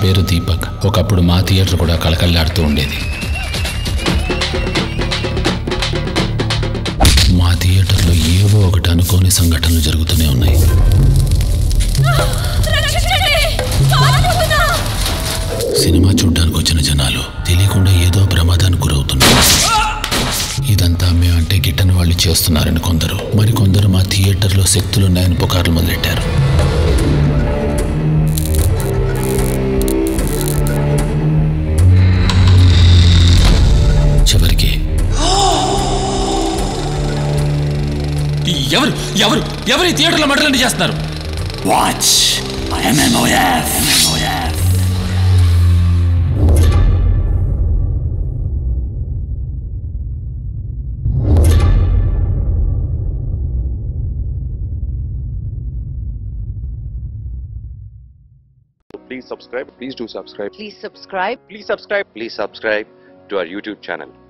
పేరు దీపక్ ఒకప్పుడు మా థియేటర్ కూడా కళకళలాడుతూ ఉండేది మా థియేటర్లో ఏవో ఒకటి అనుకోని సంఘటనలు జరుగుతూనే ఉన్నాయి సినిమా చూడ్డానికి వచ్చిన జనాలు తెలియకుండా ఏదో ప్రమాదానికి గురవుతున్నారు ఇదంతా మేమంటే గిట్టని వాళ్ళు చేస్తున్నారని కొందరు మరికొందరు మా థియేటర్లో శక్తులున్నాయని పుకార్లు మొదలెట్టారు చివరికి ఎవరు ఎవరు ఎవరు ఈ థియేటర్లో మటలండి చేస్తున్నారు Watch my MMOF. MMOF. Please subscribe. Please do subscribe. Please subscribe. Please subscribe. Please subscribe to our YouTube channel.